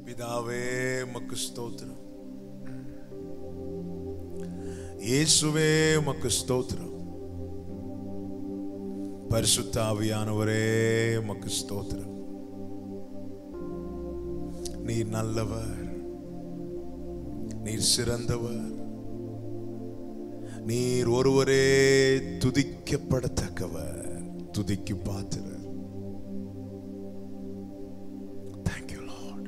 பிதாவே உமக்கு ஸ்தோத்திரம் இயேசுவே உமக்கு ஸ்தோத்திரம் பரிசுத்த ஆவியானவரே உமக்கு ஸ்தோத்திரம் நீர் நல்லவர் நீர் சிறந்தவர் நீர் ஒருவரே துதிக்கப்படத்தக்கவர் துதிக்கு பாத்திரர் Thank you, Lord.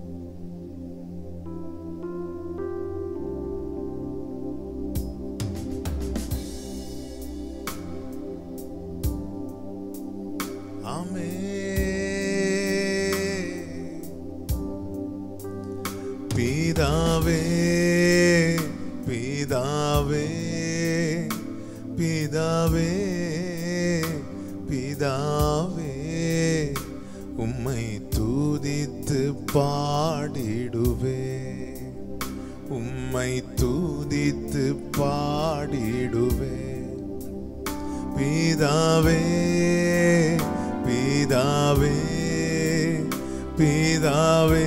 Amen. பிதாவே பிதாவே பிதாவே பிதாவே உம்மை தூதித்து பாடிடுவே உம்மை தூதித்து பாடிடுவே பிதாவே பிதாவே பிதாவே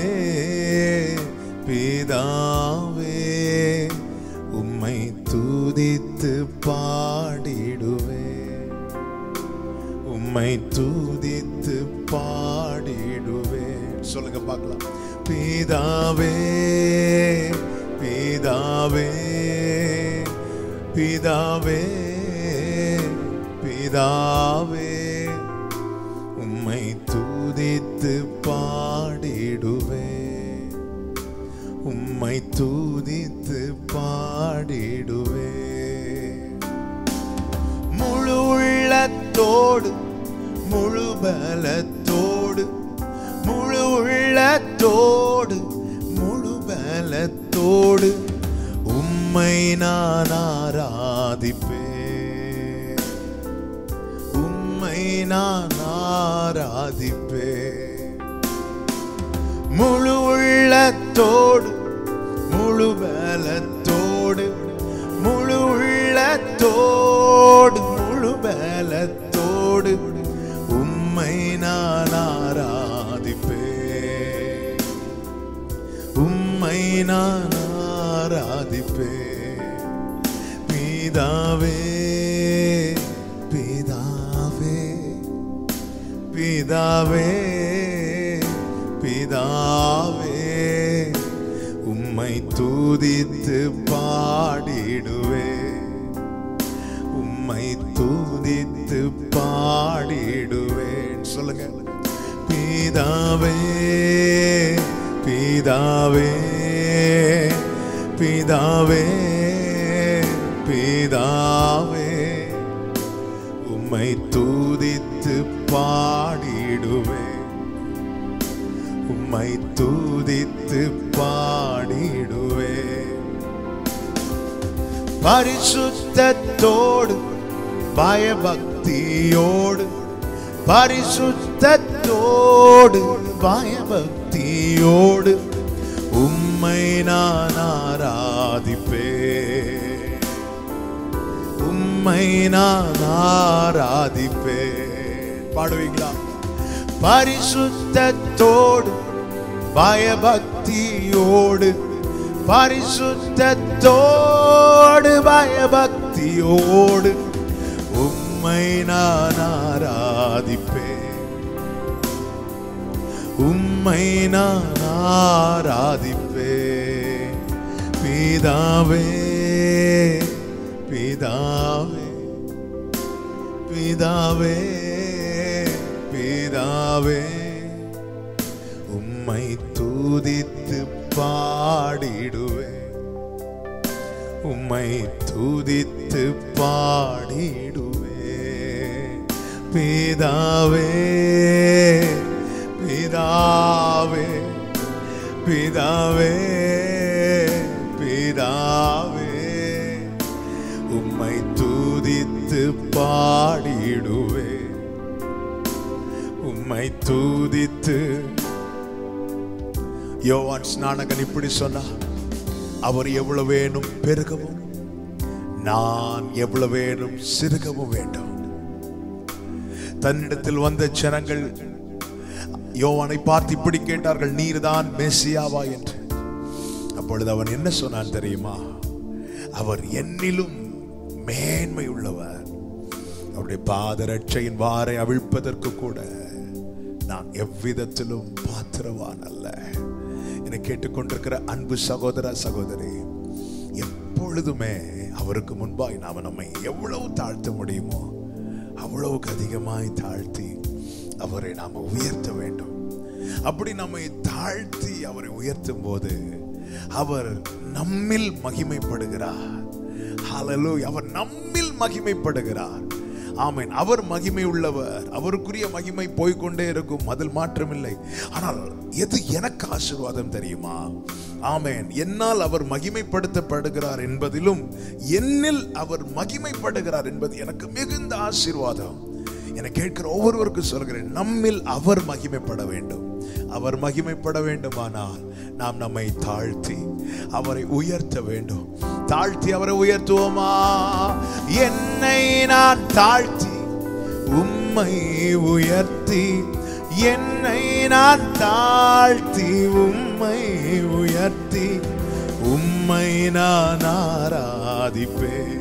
பிதாவே உம்மை தூதித்து பாடிடுவே உம்மை தூதித்து பாடிடுவே சொல்லுங்க பார்க்கலாம் பிதாவே பிதாவே பிதாவே பிதாவே உம்மை தூதித்து பாடிடுவே உம்மை தூதித்து பாடிடுவே முழு உள்ளத்தோடு முழு பலத்தோடு முழு உள்ளத்தோடு முழு பலத்தோடு உம்மை நான் ஆராதிப்பேன் உம்மை நான் ஆராதிப்பேன் முழு உள்ளத்தோடு முழு பலத்தோடு முழு உள்ளத்தோடு முழு பலத்தோடு உம்மை நான் ஆராதிப்பேன் உம்மை நான் ஆராதிப்பேன் பிதாவே பிதாவே பிதாவே பிதாவே உம்மை தூதித்து பாடிடுவே உம்மை தூதித்து பாடிடுவேன் சொல்லுங்க பிதாவே பிதாவே பிதாவே பிதாவே உம்மை தூதித்து பாடிடுவே உம்மை தூதித்து பாடிடுவே பரிசுத்தத்தோடு பயபக்தியோடு பரிசுத்தத்தோடு பயபக்தியோடு உம்மை நான் ஆராதிப்பேன் உம்மை நான் ஆராதிப்பேன் பாடுவீங்களா பரிசுத்தத்தோடு பயபக்தியோடு பரிசுத்தத்தோடு பயபக்தியோடு உம்மை நான் ஆராதிப்பேன் உம்மை நான் ஆராதிப்பேன் பிதாவே பிதாவே பிதாவே பிதாவே உம்மை தூதித்து பாடிடுவே உம்மை தூதித்து பாடிடுவே பிதாவே பிதாவே பிதாவே பிதாவே உம்மை தூதித்து பாடிடுவே உம்மை தூதித்து யோவான் ஸ்நானகன் இப்படி சொன்னார் அவர் எவ்வளவு வேணும் பெருகவும் நான் எவ்வளவு வேணும் சிறுகவும் வேண்டும் தன்னிடத்தில் வந்த ஜனங்கள் யோவானை பார்த்து இப்படி கேட்டார்கள் நீர்தான் மெஸ்ஸியாவா என்று அப்பொழுது அவன் என்ன சொன்னான் தெரியுமா அவர் என்னிலும் மேன்மை உள்ளவர் அவருடைய பாதரட்சையின் வாரை அவிழ்ப்பதற்கு கூட நான் எவ்விதத்திலும் பாத்திரவான் அல்ல என்னை கேட்டுக்கொண்டிருக்கிற அன்பு சகோதர சகோதரி எப்பொழுதுமே அவருக்கு முன்பாய் நாம நம்மை எவ்வளவு தாழ்த்த முடியுமோ அவ்வளவுக்கு அதிகமாய் தாழ்த்தி அவரை நாம உயர்த்த வேண்டும் அப்படி நம்மை தாழ்த்தி அவரை உயர்த்தும் போது அவர் நம்மில் மகிமைப்படுகிறார் ஹalleluya அவர் நம்மில் மகிமைப்படுகிறார் ஆமென் அவர் மகிமை உள்ளவர் அவருக்குரிய மகிமை போய்க்கொண்டே இருக்கும் அதில் மாற்றமில்லை ஆனால் எது எனக்கு ஆசீர்வாதம் தெரியுமா ஆமென் என்னால் அவர் மகிமைப்படுத்தப்படுகிறார் என்பதிலும் என்னில் அவர் மகிமைப்படுகிறார் என்பது எனக்கு மிகுந்த ஆசீர்வாதம் என கேட்கிற ஒவ்வொருவருக்கும் சொல்கிறேன் நம்மில் அவர் மகிமைப்பட வேண்டும் அவர் மகிமைப்பட வேண்டுமானால் நாம் நம்மை தாழ்த்தி அவரை உயர்த்த வேண்டும் தாழ்த்தி அவரை உயர்த்துவோமா என்னை நான் தாழ்த்தி உம்மை உயர்த்தி என்னை நான் தாழ்த்தி உம்மை உயர்த்தி உம்மை நான் ஆராதிப்பேன்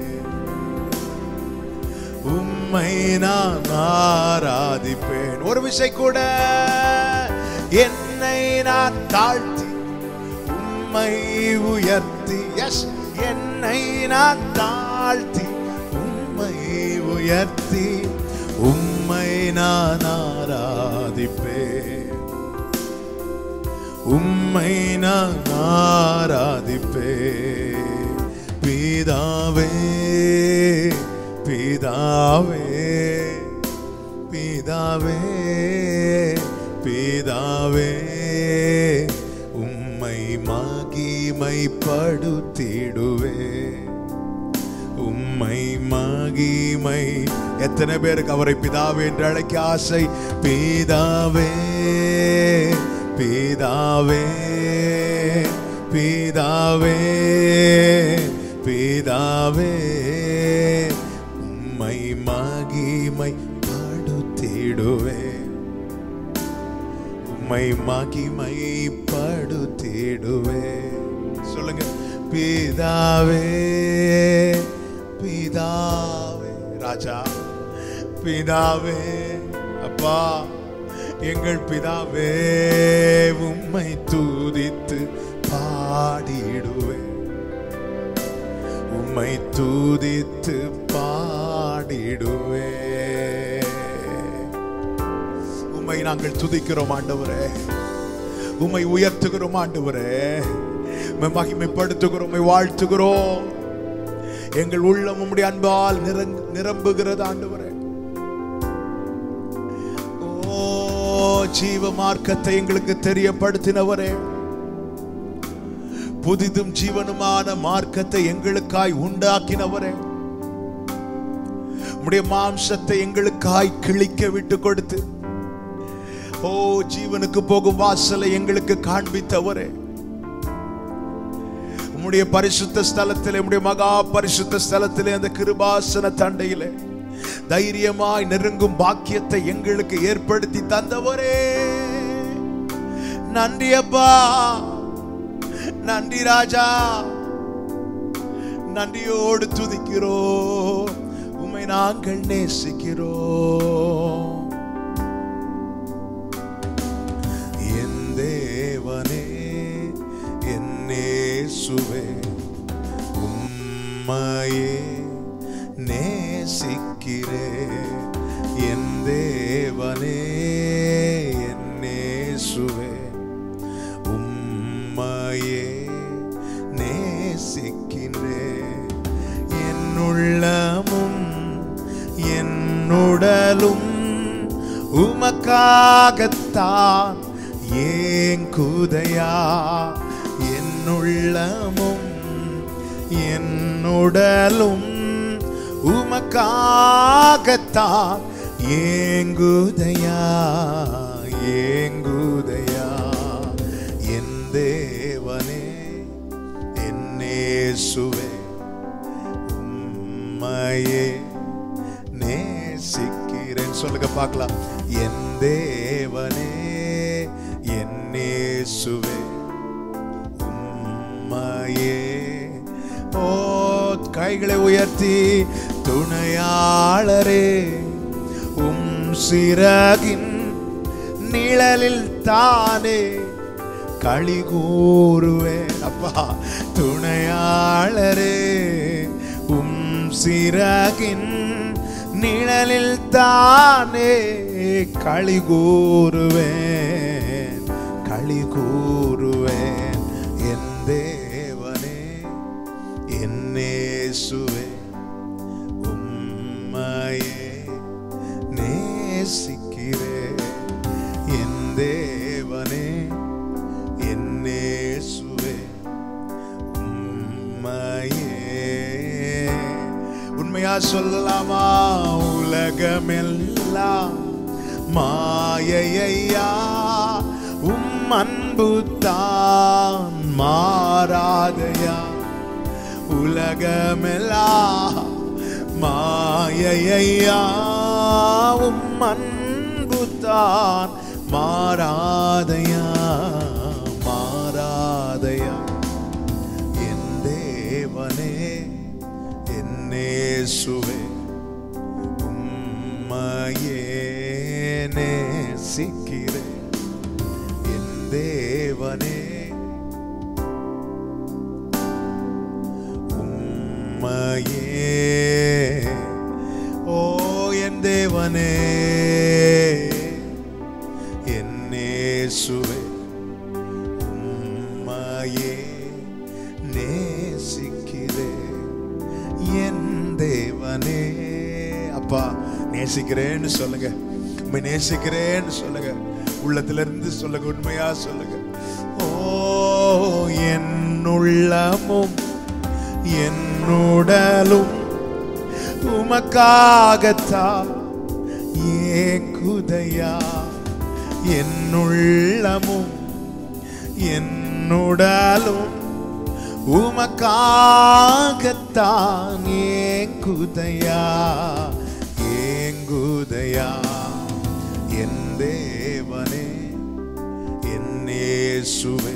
உம்மை நான் ஆராதிப்பேன் ஒரு விசை கூட என்னை நான் தாழ்த்தி உம்மை உயர்த்தி எஸ் என்னை நான் தாழ்த்தி உம்மை உயர்த்தி உம்மை நான் ஆராதிப்பேன் உம்மை நான் ஆராதிப்பேன் பிதாவே பிதாவே பிதாவே பிதாவே உம்மை மகிமைப்படுத்திடுவே உம்மை மகிமை எத்தனை பேருக்கு அவரை பிதாவே என்று அழைக்க ஆசை பிதாவே பிதாவே பிதாவே பிதாவே உம்மை மகிமை படுத்திடுவே உம்மை மகிமை படுத்திடுவே சொல்லுங்க பிதாவே பிதாவே ராஜா பிதாவே அப்பா எங்கள் பிதாவே உம்மை தூதித்து பாடிடுவே உம்மை தூதித்து பாடிடுவே உம்மை நாங்கள் துதிக்கிறோம் ஆண்டவரே உம்மை உயர்த்துகிறோம் ஆண்டவரே உம்மை மகிமைப்படுத்துகிறோம் உம்மை வாழ்த்துகிறோம் எங்கள் உள்ளம் உம்முடைய அன்பால் நிரங் நிரம்புகிறது ஆண்டவரே ஓ ஜீவ மார்க்கத்தை எங்களுக்கு தெரியப்படுத்தினவரே புதிதும் ஜீவனுமான மார்க்கத்தை எங்களுக்காய் உண்டாக்கினவரே உம்முடைய மாம்சத்தை எங்களுக்காய் கிழிக்க விட்டு கொடுத்து ஓ ஜீவனுக்கு போகும் வாசலை எங்களுக்கு காண்பித்தவரே உம்முடைய பரிசுத்த ஸ்தலத்திலே உம்முடைய மகா பரிசுத்த ஸ்தலத்திலே அந்த கிருபாசன தண்டையிலே தைரியமாய் நெருங்கும் பாக்கியத்தை எங்களுக்கு ஏற்படுத்தி தந்தவரே நன்றி அப்பா நன்றி ராஜா நன்றியோடு துதிக்கிறோம் உம்மை நாங்கள் நேசிக்கிறோம் என் தேவனே என் நேசுவே உம்மையே நேசிக்கிறே என் தேவனே என் நேசுவே உம்மையே நேசிக்கின்றே என் உள்ளமும் என் உடலும் உமக்காகத்தான் ஏங்குதையா என் உள்ளமும் என் உடலும் உமக்காகத்தான் ஏங்குதையா ஏங்குதையா என் தேவனே என் நேசுவே உம்மையே நேசிக்கிறேன் சொல்லுங்க பார்க்கலாம் என் தேவனே என்னேசுவே உம்மையே ஓ கைகளை உயர்த்தி துணையாளரே உம் சிறகின் நிழலில் தானே களி கூறுவேன் அப்பா துணையாளரே உம் சிறகின் நிழலில் தானே களி கூறுவேன் களி கூறுவேன் என் தேவனே என்னேசுவே உம்மையே நேசிக்கிறேன் என் தேவனே என்னேசுவே உம்மையே உண்மையா சொல்லலாமா உலகமெல்லாம் மாயையா உம் அன்பு தான் மாறாதையா உலகமெல்லாம் மாயையா உம் அன்பு தான் மாறாதையா மாறாதையா என் தேவனே என்னேசுவே உம்மையே நேசிக்கிறேன் என் தேவனே உம்மையே ஓ என் தேவனே என்னேசுவே உம்மையே நேசிக்கிறேன் என் தேவனே அப்பா நேசிக்கிறேன்னு சொல்லுங்க உண்மை நேசிக்கிறேன்னு சொல்லுங்க உள்ளத்துல இருந்து சொல்லுங்க உண்மையா சொல்லுங்க ஓ என் உள்ளமும் என் உடலும் உமக்காகத்தான் ஏங்குதையா என் உள்ளமும் என்னுடலும் உமக்காகத்தான் ஏங்குதையா ஏங்குதையா என் தேவனே என்னேசுவே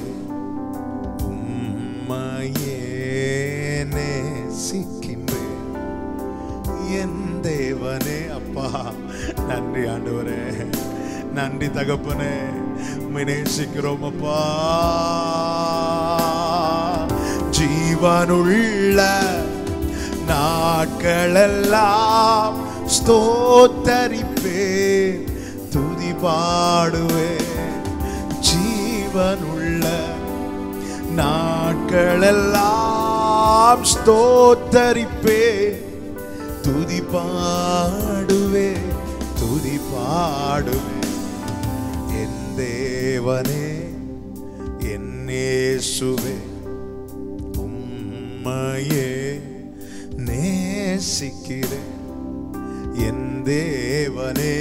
உம்மையே நேசிக்கின்றேன் என் தேவனே அப்பா நன்றி ஆண்டவரே நன்றி தகப்பனே உம்மை நேசிக்கிறோம் அப்பா ஜீவனுள்ள நாட்களெல்லாம் ஸ்தோத்தரிப்பேன் துதி பாடுவேன் ஜீவனுள்ள நாட்களெல்லாம் ஸ்தோத்தரிப்பேன் துதி பாடுவே துதி பாடுவே என் தேவனே என்னேசுவே உம்மையே நேசிக்கிறேன் என் தேவனே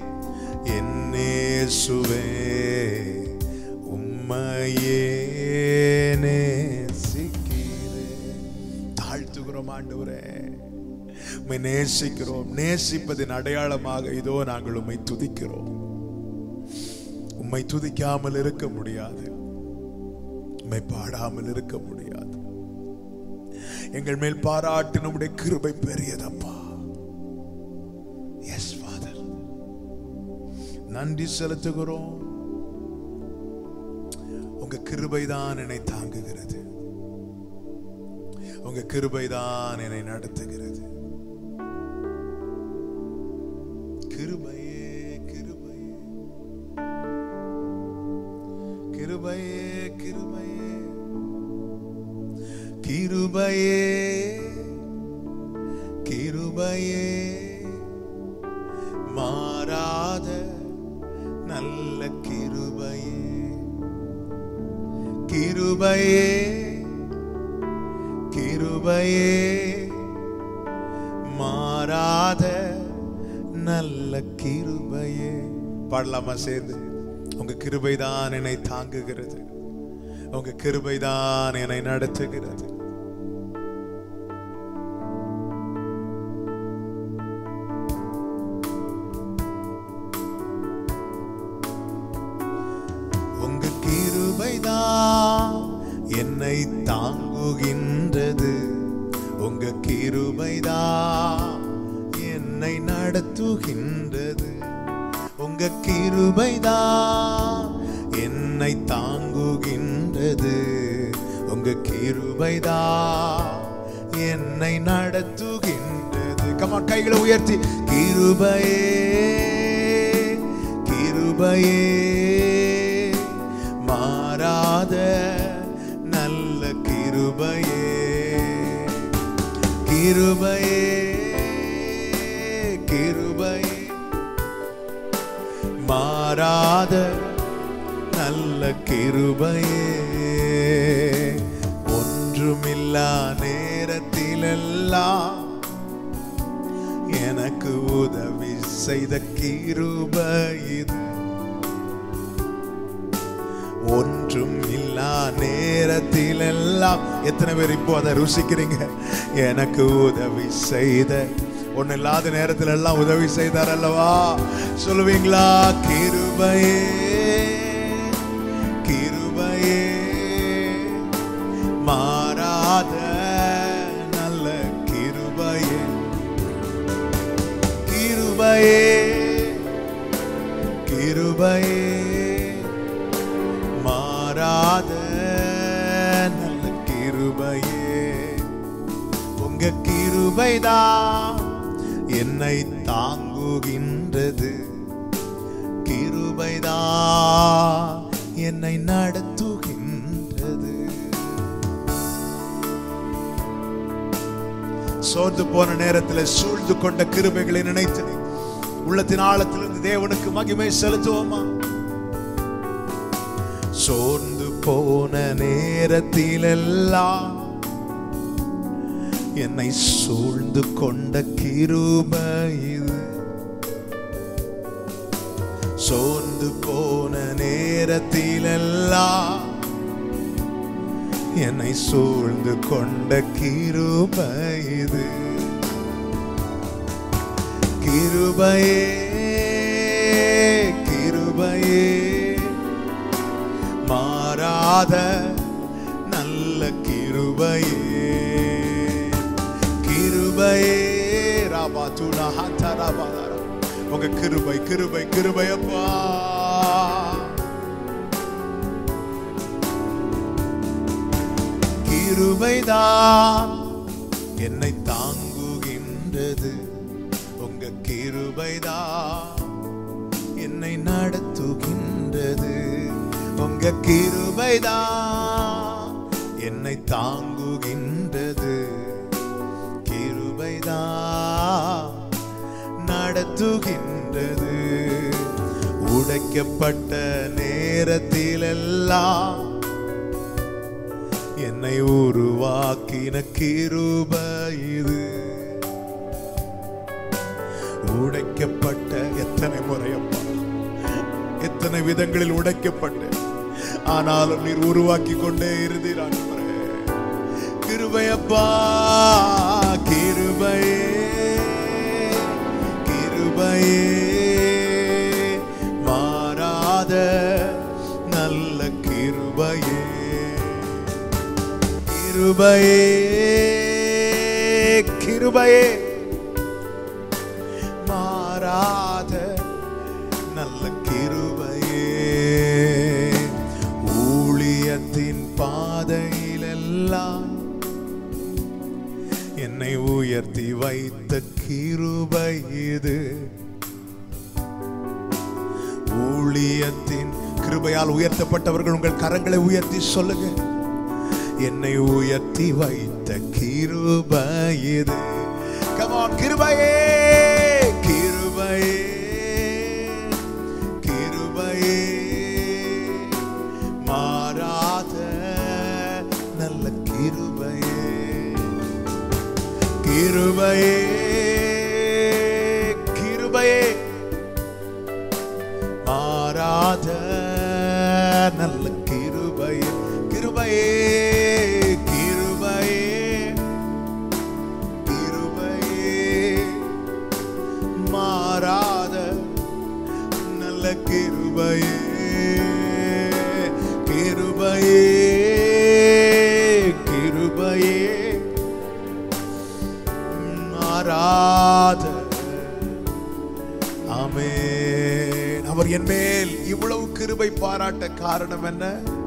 என்னேசுவே உம்மையே நேசிக்கிறேன் தாழ்த்துகிறோம் ஆண்டவரே உம்மை நேசிக்கிறோம் நேசிப்பதின் அடையாளமாக இதோ நாங்கள் உம்மை துதிக்கிறோம் உம்மை துதிக்காமல் இருக்க முடியாது உம்மை பாடாமல் இருக்க முடியாது எங்கள் மேல் பாராட்டு நம்முடைய கிருபை பெரியதப்பா எஸ் ஃபாதர் நன்றி செலுத்துகிறோம் உங்க கிருபைதான் என்னை தாங்குகிறது உங்க கிருபைதான் என்னை நடத்துகிறது கிருபையே கிருபையே கிருபையே கிருபையே கிருபையே கிருபையே மாறாத நல்ல கிருபையே கிருபையே கிருபையே மாறாத நல்ல கிருபையே பாடலாமா சேர்ந்து உங்க கிருபைதான் என்னை தாங்குகிறது உங்க கிருபைதான் என்னை நடத்துகிறது உங்க என்னை தாங்குகின்றது உங்க கிருபைதான் என்னை நடத்துகின்றது உங்க கிருபைதான் என்னை தாங்குகின்றது உங்க கிருபைதான் என்னை நடத்துகின்றது கமா கைகளை உயர்த்தி கிருபையே கிருபையே மாறாத நல்ல கிருபையே கிருபையே கிருபையே மாறாத நல்ல கிருபையே ஒன்றுமில்லா நேரத்திலெல்லாம் எனக்கு உதவி செய்த கிருபை இது ஒன்றும் இல்லா நேரத்திலெல்லாம் எத்தனை பேர் இப்போ அதை ருசிக்கிறீங்க எனக்கு உதவி செய்த ஒண்ணு இல்லாத நேரத்துல எல்லாம் உதவி செய்தார் அல்லவா சொல்லுவீங்களா கிருபையே கிருபையே மாறாத நல்ல கிருபையே கிருபையே கிருபையே மாறாத நல்ல கிருபையே உங்க கிருபைதான் என்னை தாங்குகின்றது கிருபைதான் என்னை நடத்துகின்றது சோர்ந்து போன நேரத்தில் சூழ்ந்து கொண்ட கிருபைகளை நினைத்து உள்ளத்தின் ஆழத்திலிருந்து தேவனுக்கு மகிமை செலுத்துவோமா சோர்ந்து போன நேரத்திலெல்லாம் என்னை சூழ்ந்து கொண்ட கிருபை இது சோர்ந்து போன நேரத்திலெல்லாம் என்னை சூழ்ந்து கொண்ட கிருபை இது கிருபையே கிருபையே மாறாத நல்ல கிருபையே கிருபையே ராபா துணா ஹாத்தா ராபா தாரா. உங்க கிருபை கிருபை கிருபை அப்பா கிருபைதான் என்னை தாங்குகின்றது உங்க கிருபைதான் என்னை நடத்துகின்றது உங்க கிருபைதான் என்னை தாங்குகின்றது கிருபைதான் நடத்துகின்றது உடைக்கப்பட்ட நேரத்திலெல்லாம் என்னை உருவாக்கின கிருபை இது உடைக்கப்பட்ட எத்தனை முறையப்பா எத்தனை விதங்களில் உடைக்கப்பட்டு ஆனாலும் நீர் உருவாக்கி கொண்டே இருந்தீர் ஆண்டவரே கிருபையப்பா கிருபையே கிருபையே மாறாத நல்ல கிருபையே கிருபையே கிருபையே மாறாத நல்ல கிருபையே ஊழியத்தின் பாதையிலெல்லாம் என்னை உயர்த்தி வைத்த கிருபை இது ஊழியத்தின் கிருபையால் உயர்த்தப்பட்டவர்கள் உங்கள் கரங்களை உயர்த்தி சொல்லுங்க என்னை உயர்த்தி வைத்த கிருபை இது Come on, கிருபையே கிருபையே கிருபையே மாறாத நல்ல கிருபையே கிருபையே கிருபையே மாறாத நல்ல கிருபையே கிருபையே கிருபையே கிருபையே மாறாத நல்ல கிருபையே கிருபையே மாறாத ஆமென் அவர் என் மேல் இவ்வளவு கிருபை பாராட்ட காரணம் என்ன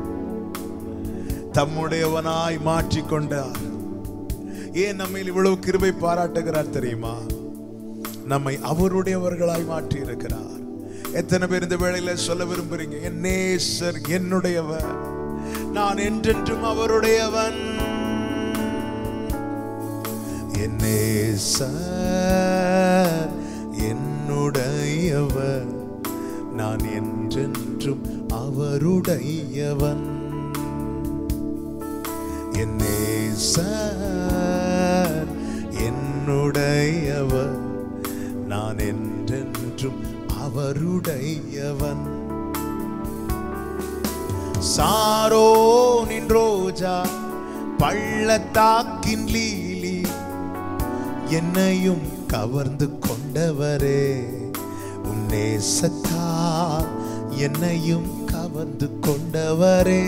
தம்முடையவனாய் மாற்றிக்கொண்டார் ஏன் நம்ம இவ்வளவு கிருபை பாராட்டுகிறார் தெரியுமா நம்மை அவருடையவர்களாய் மாற்றி இருக்கிறார் எத்தனை பேர் இந்த வேளையில சொல்ல விரும்புறீங்க என் நேசர் என்னுடையவர் நான் என்றென்றும் அவருடையவன் என் நேசர் என்னுடையவர் நான் என்றென்றும் அவருடையவன் என் நேசர் என்னுடையவர் நான் என்றென்றும் அவருடையவன் சாரோனின் ரோஜா பள்ளத்தாக்கின் லீலி என்னையும் கவர்ந்து கொண்டவரே உன்னே சத்தா என்னையும் கவர்ந்து கொண்டவரே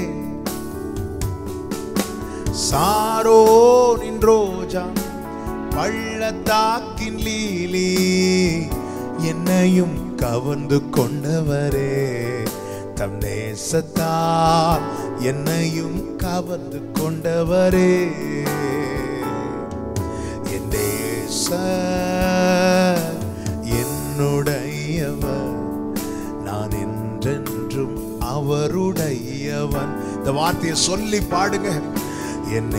சாரோனின் ரோஜா பள்ளத்தாக்கின் லீலி என்னையும் கவர்ந்து கொண்டவரே தம் நேசத்தா என்னையும் கவர்ந்து கொண்டவரே என் நேசர் என்னுடையவர் நான் என்றென்றும் அவருடையவன் இந்த வார்த்தையை சொல்லி பாடுங்க என்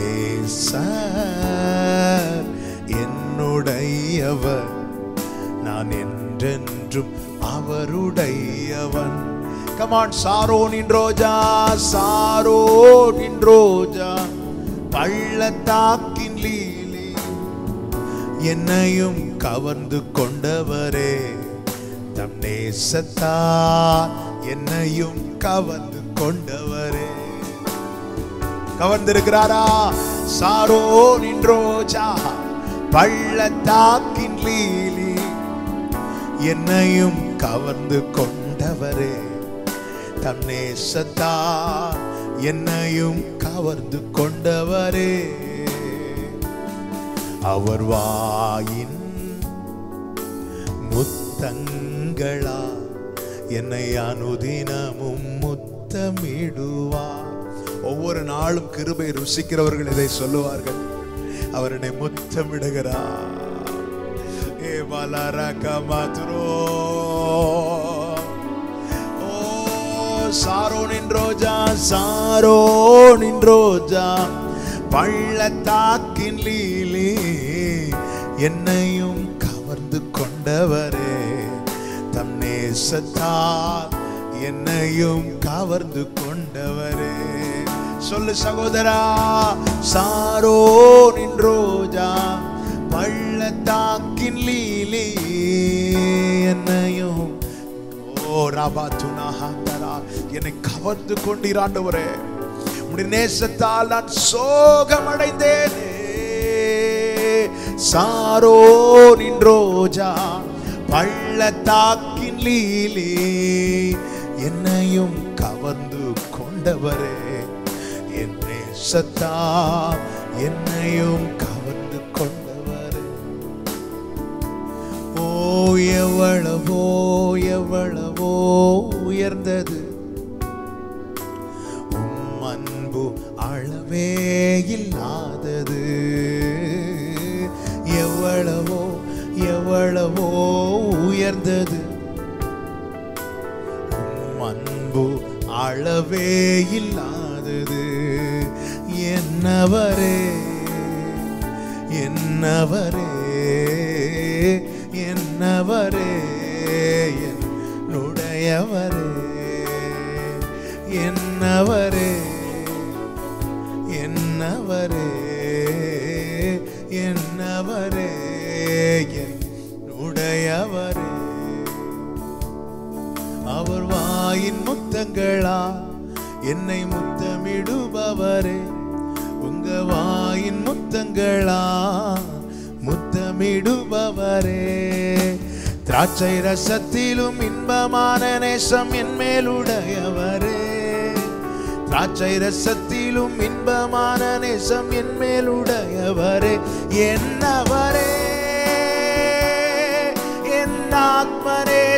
நேசர் என்னுடையவர் நான் என்றென்றும் அவருடையவன் கமான் சாரோனின் ரோஜா சாரோனின் ரோஜா பள்ளத்தாக்கின் லீலி என்னையும் கவர்ந்து கொண்டவரே தம் நேசத்தா என்னையும் கவர்ந்து கொண்டவரே கவர்ந்திருக்கிறாரா சாரோனின் ரோஜா பள்ளத்தாக்கின் லீலி என்னையும் கவர்ந்து கொண்டவரே தம் நேசத்தா என்னையும் கவர்ந்து கொண்டவரே அவர் வாயின் முத்தங்களா என்னை அனுதினமும் முத்தமிடுவார் ஒவ்வொரு நாளும் கிருபை ருசிக்கிறவர்கள் இதை சொல்லுவார்கள் அவர் என்னை முத்தமிடுகிறார் ஏ பலரக மதுரோ ஓ சாரோனின் ரோஜா சாரோனின் ரோஜா பள்ளத்தாக்கின் லீலி என்னையும் கவர்ந்து கொண்டவரே தம் நேசத்தால் என்னையும் கவர்ந்து கொண்டவரே சொல்லு சகோதரா சாரோனின் ரோஜா பள்ளத்தாக்கின் லீலி என்னையும் ஓ ராபா துனாஹாந்தரா என்னை கவர்ந்து கொண்டீராண்டவரே உடைய நேசத்தால் நான் சோகமடைந்தேனே சாரோனின் ரோஜா பள்ளத்தாக்கின் லீலி என்னையும் கவர்ந்து கொண்டவரே என் நேசத்தா என்னையும் கவர்ந்து கொண்டவரே ஓ எவ்வளவோ எவ்வளவோ உயர்ந்தது உம் அன்பு அளவே இல்லாதது எவ்வளவோ எவ்வளவோ உயர்ந்தது உம் அன்பு அளவே இல்லாதது என்னவரே என்னவரே என்னவரே என்னுடையவரே என்னவரே என்னவரே என்னவரே என்னுடையவரே அவர் வாயின் முத்தங்களா என்னை முத்தமிடுபவரே உங்க வாயின் முத்தங்களா முத்தமிடுபவரே திராட்சை ரசத்திலும் இன்பமான நேசம் என் மேலுடையவரே திராட்சை ரசத்திலும் இன்பமான நேசம் என் மேலுடையவரே என்னவரே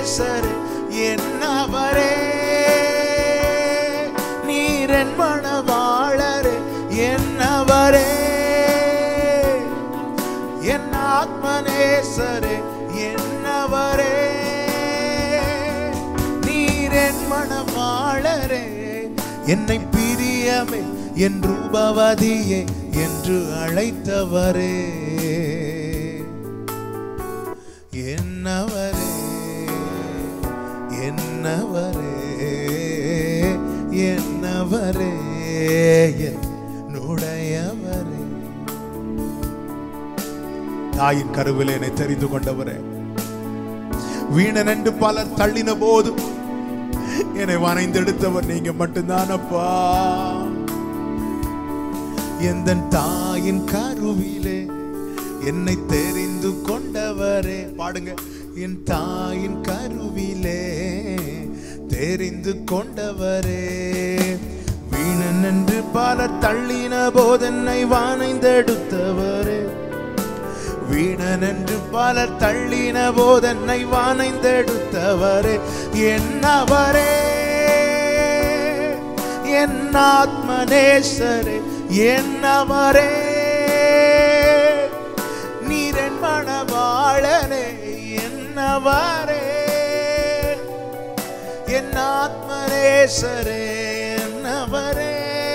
நேசரே என்னவரே நீரன் மணவாளரே என்னவரே என் ஆத்மநேசரே என்னவரே நீரென் மணவாளரே என்னை பிரியமே என் ரூபவதியே என்று அழைத்தவரே என்னவரே என்னவரே என்னவரே என்னுடையவரே தாயின் கருவிலே என்னை தெரிந்து கொண்டவரே வீணன் என்று பலர் தள்ளின போதும் என்னை வரைந்தெடுத்தவர் நீங்க மட்டும்தானப்பா எந்த தாயின் கருவிலே என்னை தெரிந்து கொண்டவரே பாடுங்க என் தாயின் கருவிலே தெரிந்து கொண்டவரே வீணன் என்று பலர் தள்ளின போதென்னை வானைந்தெடுத்தவரே வீணன் என்று பலர் தள்ளின போதென்னை வானைந்தெடுத்தவரே என்னவரே என் ஆத்மநேசரே என்னவரே நீரன் மணவாளனே என்னவரே என் ஆத்மநேசரே என்னவரே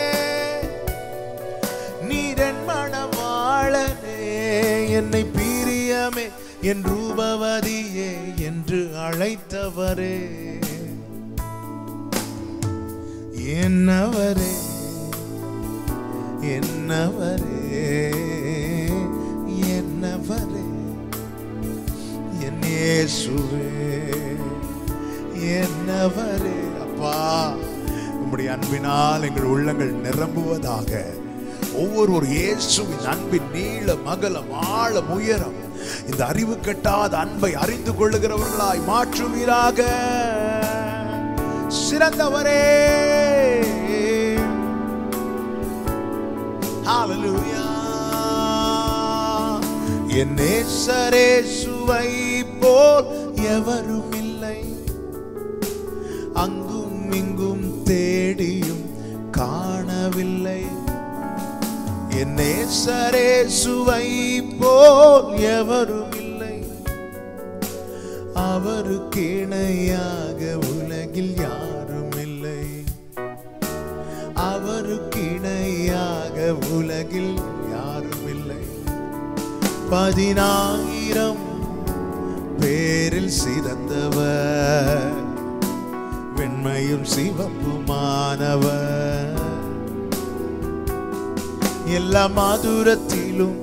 நீரன் மணவாளனே என்னை பிரியமே என் ரூபவதியே என்று அழைத்தவரே என்னவரே என்னவரே என்னவரே என் இயேசுவே என்னவரே அப்பா உம்முடைய அன்பினால் எங்கள் உள்ளங்கள் நிரம்புவதாக ஒவ்வொரு ஒரு இயேசுவின் அன்பின் நீள மகலம் ஆழம் உயரம் இந்த அறிவு கட்டாத அன்பை அறிந்து கொள்ளுகிறவர்களாய் மாற்றுவீராக சிறந்தவரே Hallelujah. என் நேசரே சுவை போல் எவரும் இல்லை அங்கும் இங்கும் தேடியும் காணவில்லை என் நேசரே சுவை போல் எவரும் இல்லை அவருக்கு இணையாக உலகில் யாரும் இல்லை அவருக்கு இணையாக உலகில் யாரும் இல்லை பதினாயிரம் பேரில் சிறந்தவர் வெண்மையும் சிவப்புமானவர் எல்லா மாதுரத்திலும்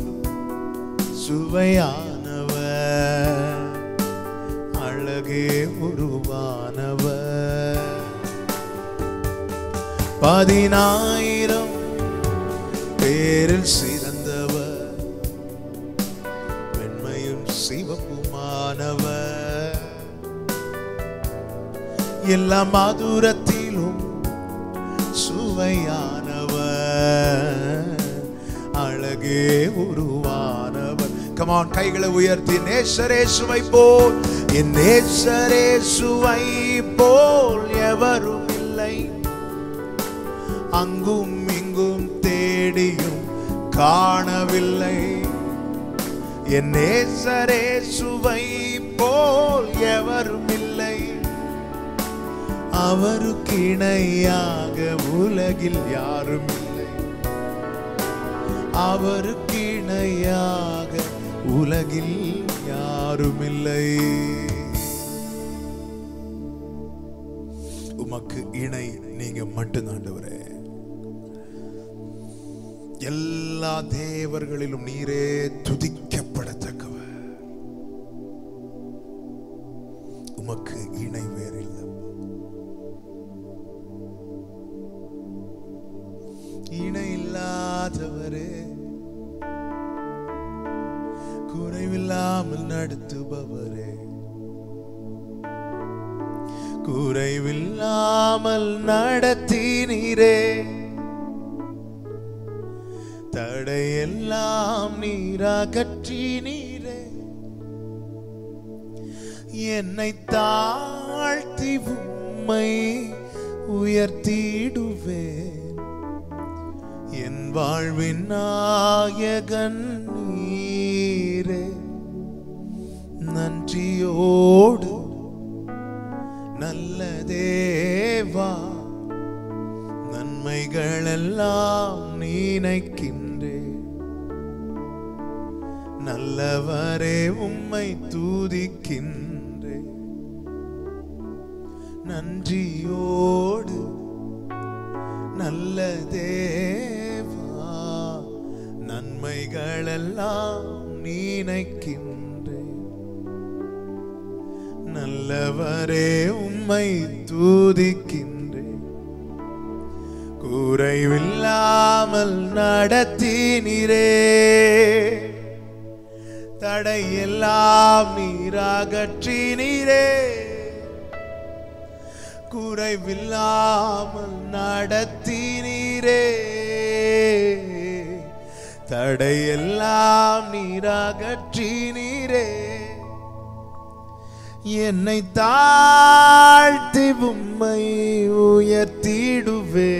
சுவையானவர் அழகே உருவானவர் பதினாயிரம் பேரில் சிறந்தவர் வெண்மையும் சிவப்புமானவர் எல்லா மாதுரத்திலும் சுவையானவர் அழகே உருவானவர் கமான் கைகளை உயர்த்தி நேசரே சுவை போல் என் நேசரே சுவை போல் எவரும் இல்லை அங்கும் இங்கும் தேடியும் காணவில்லை என் நேசரே சுவை போல் எவரும் இல்லை அவருக்கு இணையாக உலகில் யாரும் இல்லை அவருக்கு இணையாக உலகில் யாரும் இல்லை உமக்கு இணை நீங்க மட்டும்தான் ஆண்டவரே எல்லா தேவர்களிலும் நீரே துதிக்கப்படத்தக்கவர் உமக்கு இணை வேறில்லை இணை இல்லாதவரே குறைவில்லாமல் நடத்துபவரே குறைவில்லாமல் நடத்தினீரே தடையெல்லாம் நீராகற்றினீரே என்னை தாழ்த்தி உம்மை உயர்த்திடுவேன் என் வாழ்வின் நாயகன் நீரே நன்றியோடு நல்ல தேவா நன்மைகளெல்லாம் நினைக்கின்றேன் நல்லவரே உம்மை தூதிக்கின்றேன் நன்றியோடு நல்ல தேவா நன்மைகளெல்லாம் நினைக்கின்றேன் நல்லவரே உம்மை தூதிக்கின்றேன் குறைவில்லாமல் நடத்தினீரே தடையெல்லாம் நீராகற்றினீரே குறைவில்லாமல் நடத்தினீரே தடையெல்லாம் நீராகற்றினீரே என்னை தாழ்த்தி உம்மை உயர்த்திடுவே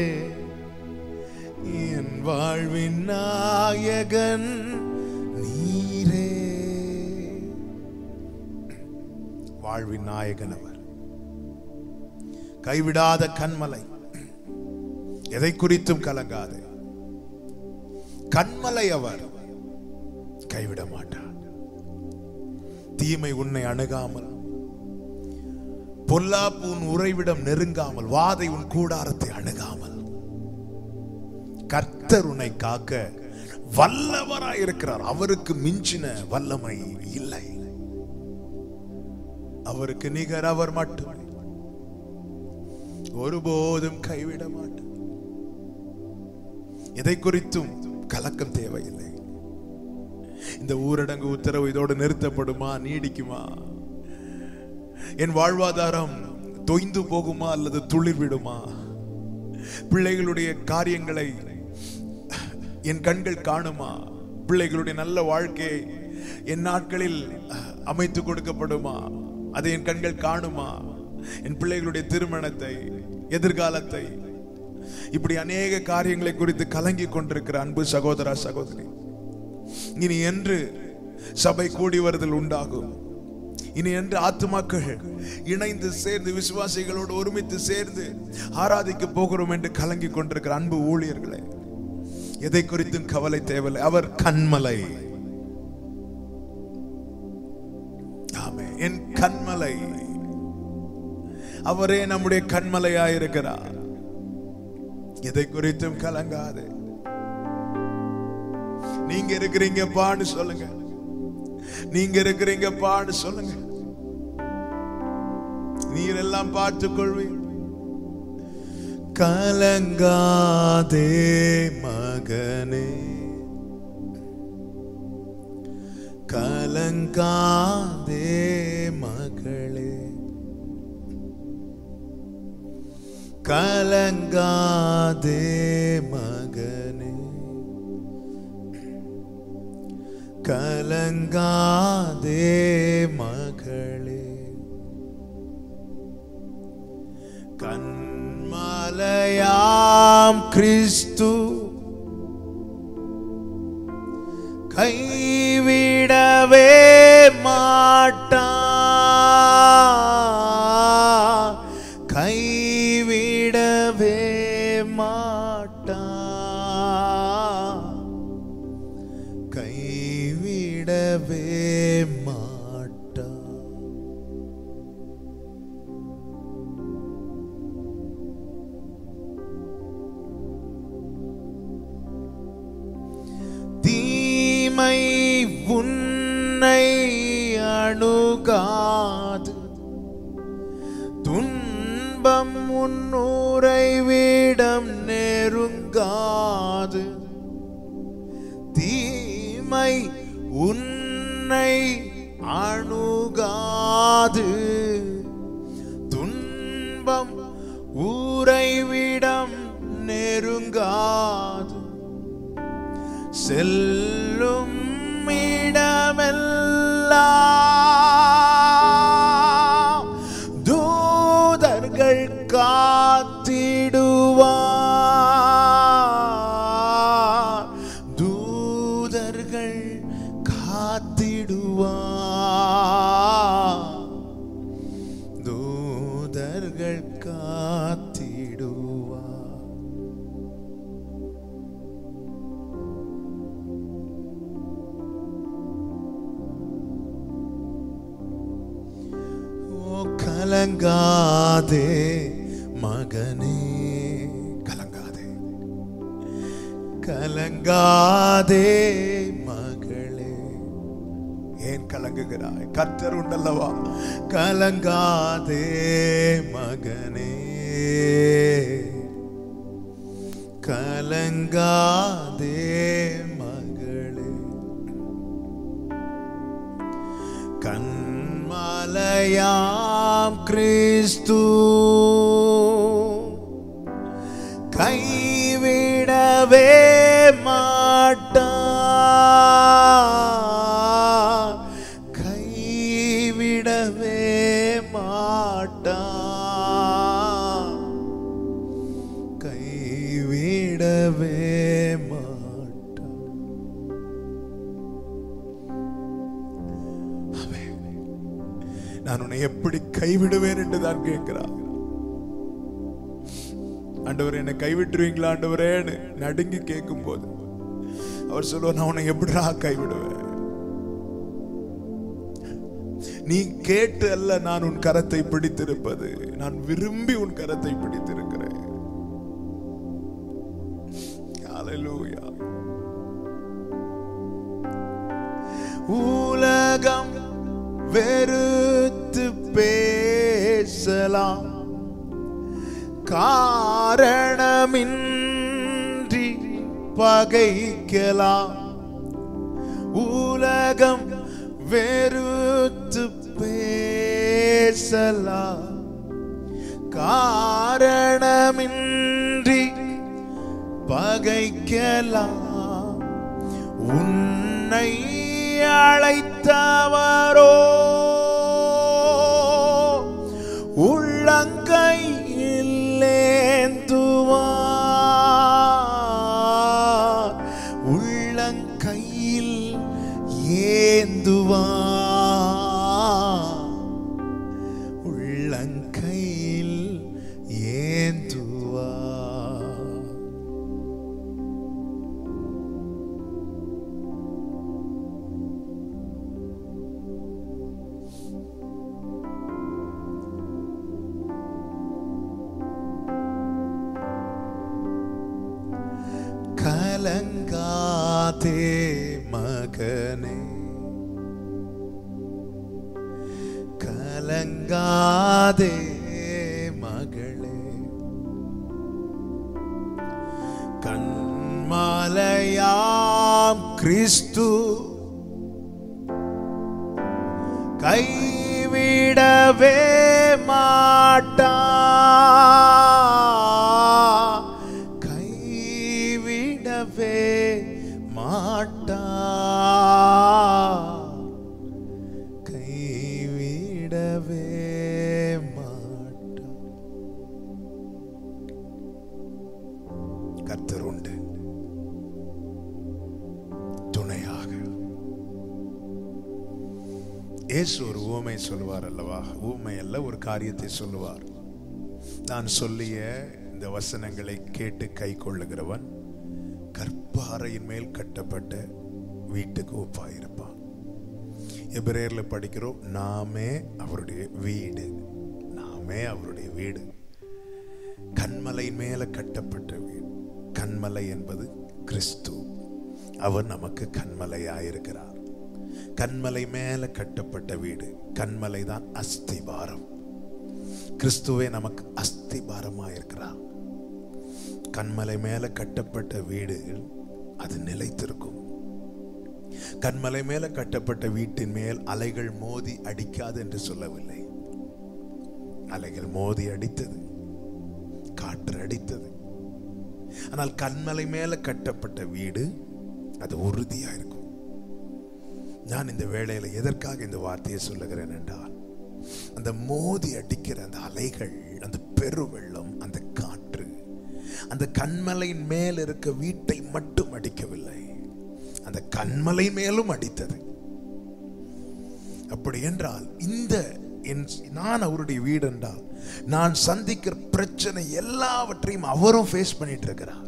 என் வாழ்வின் நாயகன் நீரே வாழ்வின் நாயகன் அவர் கைவிடாத கண்மலை எதை குறித்தும் கலங்காது கண்மலை அவர் கைவிட மாட்டார் தீமை உன்னை அணுகாமல் பொல்லாப்பு உன் உறைவிடம் நெருங்காமல் வாதை உன் கூடாரத்தை அணுகாமல் கர்த்தர் உன்னை காக்க வல்லவராய் இருக்கிறார் அவருக்கு மிஞ்சின வல்லமை இல்லை அவருக்கு நிகர் அவர் மட்டுமே ஒருபோதும் கைவிட மாட்டார் எதை குறித்தும் கலக்கம் தேவையில்லை இந்த ஊரடங்கு உத்தரவு இதோடு நிறுத்தப்படுமா நீடிக்குமா என் வாழ்வாதாரம் தொய்ந்து போகுமா அல்லது துளிர் விடுமா பிள்ளைகளுடைய காரியங்களை என் கண்கள் காணுமா பிள்ளைகளுடைய நல்ல வாழ்க்கையை என் நாட்களில் அமைத்து கொடுக்கப்படுமா அதை என் கண்கள் காணுமா என் பிள்ளைகளுடைய திருமணத்தை எதிர்காலத்தை இப்படி அநேக காரியங்களை குறித்து கலங்கி கொண்டிருக்கிற அன்பு சகோதரா சகோதரி இனி என்று சபை கூடி வருதல் உண்டாகும் இனி என்று ஆத்துமாக்கள் இணைந்து சேர்ந்து விசுவாசிகளோடு ஒருமித்து சேர்ந்து ஆராதிக்க போகிறோம் என்று கலங்கி கொண்டிருக்கிற அன்பு ஊழியர்களே எதை குறித்தும் கவலை தேவையில்லை அவர் கண்மலை ஆமே என் கண்மலை அவரே நம்முடைய கண்மலையாயிருக்கிறார் எதை குறித்தும் கலங்காது நீங்க இருக்கிறீங்க பாடு சொல்லுங்க நீங்க இருக்கிறீங்க பாடு சொல்லுங்க நீர் எல்லாம் பார்த்துக் கொள்வீர் கலங்காதே மகனே கலங்காதே மகளே கலங்காதே மகனே கலங்காதே மகளே கண்மலையாம் கிறிஸ்து கைவிடவே மாட்டா கைவிடவே மாட்டா கைவிடவே மாட்டா தீமை உன்னை அணுகாது துன்பம் உன்னுரை விடம் நெருங்காது தீமை உன்னை அணுகாது துன்பம் ஊரைவிடம் நெருங்காது செல்லும் இடமெல்லாம் கலங்காதே மகனே கலங்காதே கலங்காதே மகளே ஏன் கலங்குகிறாய் கர்த்தர் உண்டல்லவா கலங்காதே மகனே கலங்காதே மகளே கண்மலையாம் கிறிஸ்து கைவிடவே மாட்டார் கைவிடவே மாட்டார் கைவிடவே மாட்டார் ஆமென். நான் உன்னை எப்படி கைவிடுவேன் என்று தான் கேட்கிறார் ஆண்டவர் என்னை கைவிட்டுருவீங்களா ஆண்டவரேன்னு நடுங்கி கேட்கும் போது அவர் சொல்லுவார் நான் உன்னை எப்படிடா கைவிடுவேன் நீ கேட்டு அல்ல நான் உன் கரத்தை பிடித்திருப்பது நான் விரும்பி உன் கரத்தை பிடித்திருக்கிறேன் Hallelujah. உலகம் வெறுத்து பேசலாம் காரணமின்றி பகைக்கலாம் உலகம் வெறுத்து பேசலாம் காரணமின்றி பகைக்கலாம் உன்னை அழைத்தவரோ உள்ளங்கையில் ஏந்துவார் உள்ளங்கையில் ஏந்துவார் உள்ளங்கையில் ஏந்துவார் கலங்காதே மகனே கலங்காதே மகளே கண்மலையாம் கிறிஸ்து கைவிடவே மாட்டா கைவிடவே மாட்டா கைவிடவே மாட்டா கர்த்தர் உண்டு துணையாக இயேசு ஒரு ஊமை சொல்லுவார் அல்லவா ஊமை அல்ல ஒரு காரியத்தை சொல்லுவார் நான் சொல்லிய இந்த வசனங்களை கேட்டு கை கொள்ளுகிறவன் கற்பாறையின் மேல் கட்டப்பட்ட வீட்டுக்கு ஒப்பாயிருப்பான் எபிரேர்ல படிக்கிறோம் நாமே அவருடைய வீடு நாமே அவருடைய வீடு கண்மலை மேல கட்டப்பட்ட வீடு கண்மலை என்பது கிறிஸ்து அவர் நமக்கு கண்மலையாயிருக்கிறார் கண்மலை மேல கட்டப்பட்ட வீடு கண்மலை தான் அஸ்திபாரம் கிறிஸ்துவே நமக்கு அஸ்திபாரமாயிருக்கிறார் கண்மலை மேல கட்டப்பட்ட வீடு அது நிலைத்திருக்கும் கண்மலை மேல கட்டப்பட்ட வீட்டின் மேல் அலைகள் மோதி அடிக்காது என்று சொல்லவில்லை அலைகள் மோதி அடித்தது காற்று அடித்தது ஆனால் கண்மலை மேல கட்டப்பட்ட வீடு அது உறுதியா இருக்கும் நான் இந்த வேளையில எதற்காக இந்த வார்த்தையை சொல்லுகிறேன் என்றால் அந்த மோதி அடிக்கிற அந்த அலைகள் அந்த பெருவெள்ளம் அந்த காற்று அந்த கண்மலையின் மேல் இருக்க வீட்டை மட்டும் அடிக்கவில்லை அந்த கண்மலை மேலும் அடித்தது அப்படி என்றால் இந்த என் நான் அவருடைய வீடு என்றால் நான் சந்திக்கிற பிரச்சனை எல்லாவற்றையும் அவரும் ஃபேஸ் பண்ணிட்டு இருக்கிறார்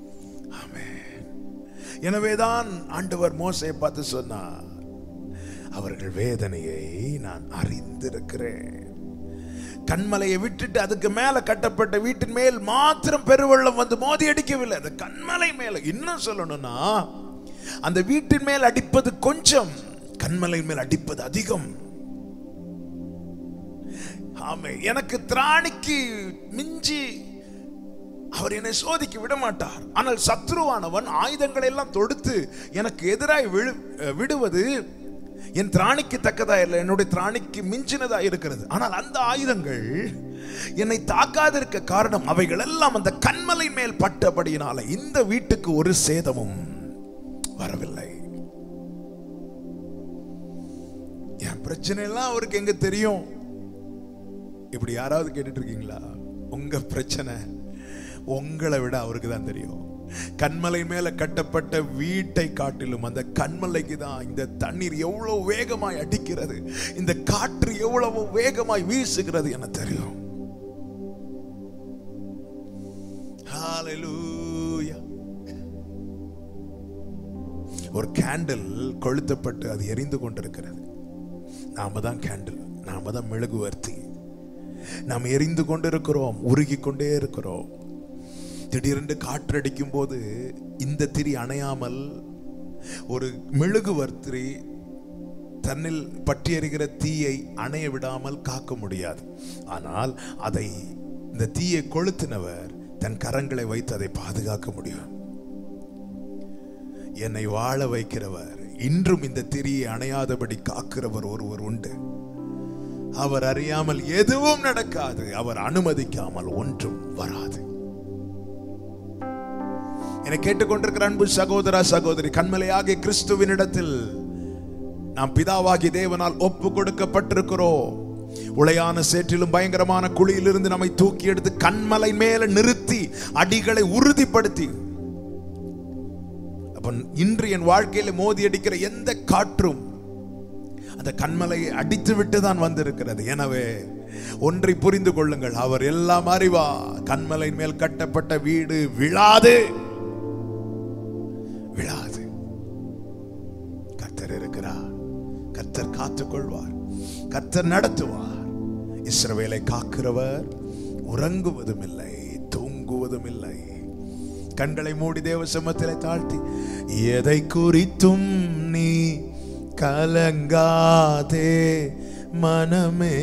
ஆமென். எனவேதான் ஆண்டவர் மோசையை பார்த்து சொன்னார் அவர்கள் வேதனையை நான் அறிந்திருக்கிறேன் கண்மலையை விட்டுட்டு அதுக்கு மேல கட்டப்பட்ட வீட்டின் மேல் மாத்திரம் பெருவெள்ளம் வந்து மோதி அடிக்கவில்லை அந்த கண்மலை மேல இன்னும் சொல்லணும்னா அந்த வீட்டின் மேல் அடிப்பது கொஞ்சம் கண்மலை மேல் அடிப்பது அதிகம் ஆமே எனக்கு திராணிக்கு மிஞ்சி அவர் என்னை சோதிக்க விட மாட்டார் ஆனால் சத்ருவானவன் ஆயுதங்களை எல்லாம் தொடுத்து எனக்கு எதிராய் விழு விடுவது என் திராணிக்கு தக்கதா இல்லை என்னுடைய திராணிக்கு மிஞ்சினதா இருக்கிறது ஆனால் அந்த ஆயுதங்கள் என்னை தாக்காதிருக்க காரணம் அவைகள் எல்லாம் அந்த கண்மலை மேல் பட்டபடியினால இந்த வீட்டுக்கு ஒரு சேதமும் வரவில்லை என் பிரச்சனை எல்லாம் அவருக்கு எங்க தெரியும் இப்படி யாராவது கேட்டுட்டு இருக்கீங்களா உங்க பிரச்சனை உங்களை விட அவருக்கு தான் தெரியும் கண்மலை மேல கட்டப்பட்ட வீட்டை காட்டிலும் அந்த கண்மலைக்கு தான் இந்த தண்ணீர் எவ்வளவு வேகமாய் அடிக்கிறது இந்த காற்று எவ்வளவு வேகமாய் வீசுகிறது என தெரியும் Hallelujah. ஒரு கேண்டில் கொளுத்தப்பட்டு அது எரிந்து கொண்டிருக்கிறது நாம தான் கேண்டில் நாம தான் மெழுகுவர்த்தி நாம் எரிந்து கொண்டிருக்கிறோம் உருகி கொண்டே இருக்கிறோம் திடீரென்று காற்றடிக்கும் போது இந்த திரி அணையாமல் ஒரு மெழுகுவர்த்தி தன்னில் பற்றி எறிகிற தீயை அணைய விடாமல் காக்க முடியாது ஆனால் அதை இந்த தீயை கொளுத்தினவர் தன் கரங்களை வைத்து அதை பாதுகாக்க முடியும் என்னை வாழ வைக்கிறவர் இன்றும் இந்த திரியை அணையாதபடி காக்கிறவர் ஒருவர் உண்டு அவர் அறியாமல் எதுவும் நடக்காது அவர் அனுமதிக்காமல் ஒன்றும் வராது என்னை கேட்டுக்கொண்டிருக்கிற அன்பு சகோதரா சகோதரி கண்மலையாகிய கிறிஸ்துவினிடத்தில் நாம் பிதாவாகி தேவனால் ஒப்பு கொடுக்கப்பட்டிருக்கிறோம் உளையான சேற்றிலும் பயங்கரமான குழியிலிருந்து நம்மை தூக்கி எடுத்து கண்மலை மேல நிறுத்தி அடிகளை உறுதிப்படுத்தி அப்ப இன்று என் வாழ்க்கையில மோதி அடிக்கிற எந்த காற்றும் அந்த கண்மலையை அடித்து விட்டு தான் வந்திருக்கிறது எனவே ஒன்றை புரிந்து கொள்ளுங்கள் அவர் எல்லாம் அறிவா கண்மலை மேல் கட்டப்பட்ட வீடு விழாது விழாது கர்த்தர் இருக்கிறார் கர்த்தர் காத்துக் கொள்வார் கர்த்தர் நடத்துவார் இஸ்ரவேலை காக்கிறவர் உறங்குவதும் இல்லை தூங்குவதும் இல்லை கண்களை மூடி தேவ சமத்திலே தாழ்த்தி எதை குறித்தும் நீ கலங்காதே மனமே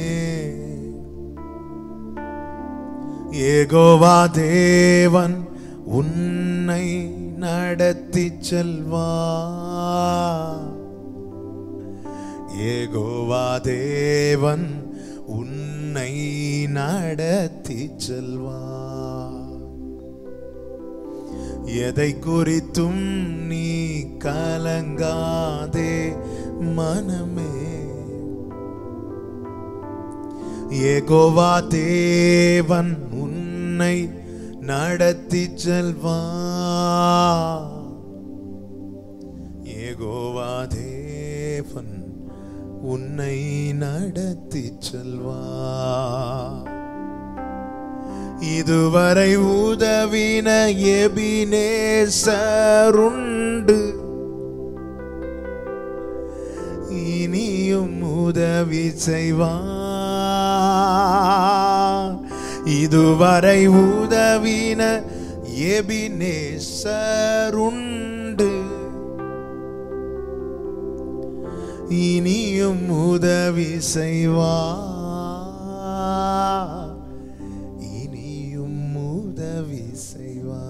ஏகோவா தேவன் உன்னை நடத்தி செல்வா ஏகோவா தேவன் உன்னை நடத்தி செல்வா எதை குறித்தும் நீ கலங்காதே மனமே ஏகோவா தேவன் உன்னை நடத்தி செல்வா ஏகோவா தேவன் உன்னை நடத்தி செல்வா இதுவரை உதவின எபினேசருண்டு இனியும் உதவி செய்வா இதுவரை உதவின எபினேசருண்டு இனியும் உதவி செய்வா இனியும் உதவி செய்வா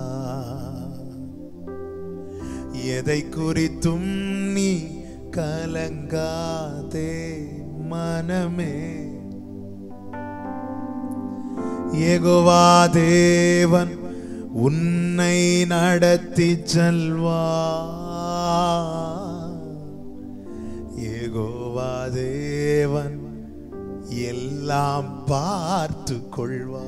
எதை குறித்தும் நீ கலங்காதே மனமே ஏகோவா தேவன் உன்னை நடத்தி செல்வா ஏகோவா தேவன் எல்லாம் பார்த்து கொள்வார்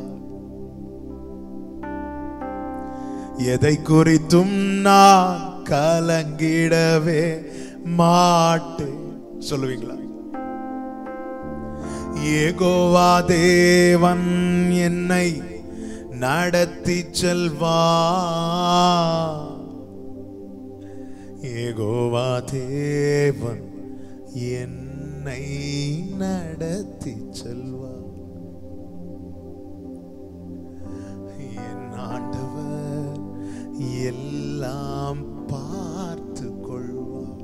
எதை குறித்தும் நான் கலங்கிடவே மாட்டேன் சொல்லுவீங்களா ஏகோவா தேவன் என்னை நடத்தி செல்வா ஏகோவா தேவன் என்னை நடத்தி செல்வார் என் ஆண்டவர் எல்லாம் பார்த்து கொள்வார்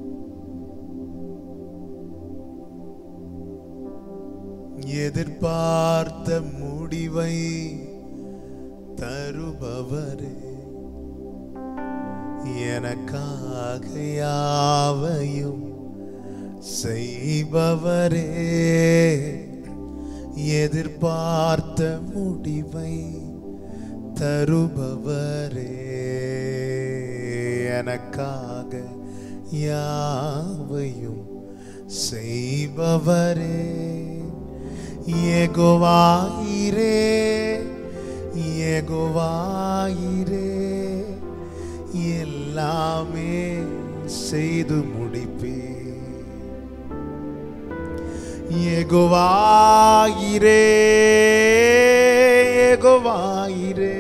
எதிர்பார்த்த முடிவை தருபவரே எனக்காக யாவையும் செய்பவரே எதிர்பார்த்த முடிவை தருபவரே எனக்காக யாவையும் செய்பவரே ஏகோவாயிரே ஏகோவாயிரே எல்லாமே செய்து முடிப்பே ஏகோவாயிரே ஏகோவாயிரே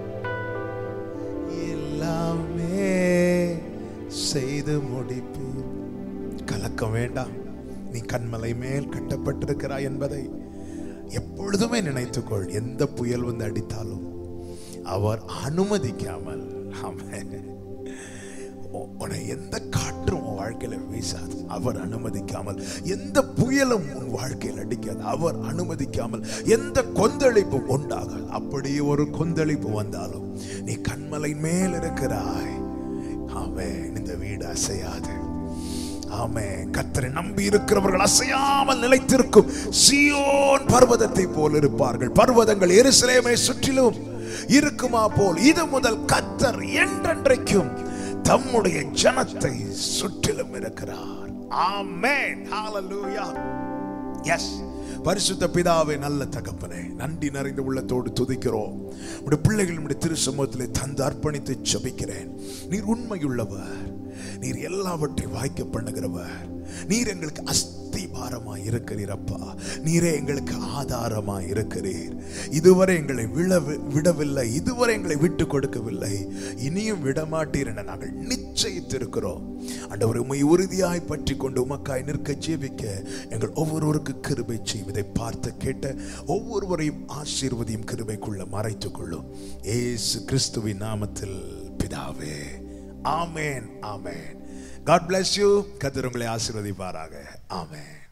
எல்லாமே செய்து முடிப்பீர் கலக்கம் வேண்டாம் நீ கண்மலை மேல் கட்டப்பட்டிருக்கிறாய் என்பதை எப்பொழுதுமே நினைத்துக்கொள் எந்த புயல் வந்து அடித்தாலும் அவர் அனுமதிக்காமல் ஆமென். உ- உன்னை எந்த காற்றும் உன் வாழ்க்கையில வீசாது அவர் அனுமதிக்காமல் எந்த புயலும் உன் வாழ்க்கையில் அடிக்காது அவர் அனுமதிக்காமல் எந்த கொந்தளிப்பும் உண்டாகாது அப்படியே ஒரு கொந்தளிப்பு வந்தாலும் நீ கண்மலை மேல் இருக்கிறாய் ஆமென் இந்த வீடு அசையாது ஆமே கத்தரை நம்பி இருக்கிறவர்கள் அசையாமல் நிலைத்திருக்கும் சியோன் பர்வதத்தை போல் இருப்பார்கள் பர்வதங்கள் எருசலேமை சுற்றிலும் இருக்குமா போல் இது முதல் கத்தர் என்றென்றைக்கும் தம்முடைய ஜனத்தை சுற்றிலும் இருக்கிறார் ஆமென் ஹalleluya எஸ் பரிசுத்த பிதாவே நல்ல தகப்பனே நன்றி நிறைந்த உள்ளத்தோடு துதிக்கிறோம் உடைய பிள்ளைகள் உடைய திரு சமூகத்திலே தந்து அர்ப்பணித்து ஜெபிக்கிறேன் நீர் உண்மையுள்ளவர் நீர் எல்லாவற்றையும் வாய்க்க பண்ணுகிறவர் நீர் எங்களுக்கு அஸ்திபாரமாய் இருக்கிறீர் அப்பா நீரே எங்களுக்கு ஆதாரமாய் இருக்கிறீர் இதுவரை எங்களை விழ விடவில்லை இதுவரை எங்களை விட்டு கொடுக்கவில்லை இனியும் விடமாட்டீர் என நாங்கள் நிச்சயித்திருக்கிறோம் ஆண்டவர் உம்மை உறுதியாய் பற்றி கொண்டு உமக்காய் நிற்க ஜீவிக்க எங்கள் ஒவ்வொருவருக்கு கிருபை செய்வதை பார்த்து கேட்ட ஒவ்வொருவரையும் ஆசீர்வதியும் கிருபைக்குள்ள மறைத்துக் கொள்ளும் ஏசு கிறிஸ்துவின் நாமத்தில் பிதாவே amen amen God bless you கத்தர் உங்களை ஆசீர்வதிப்பாராக ஆமேன்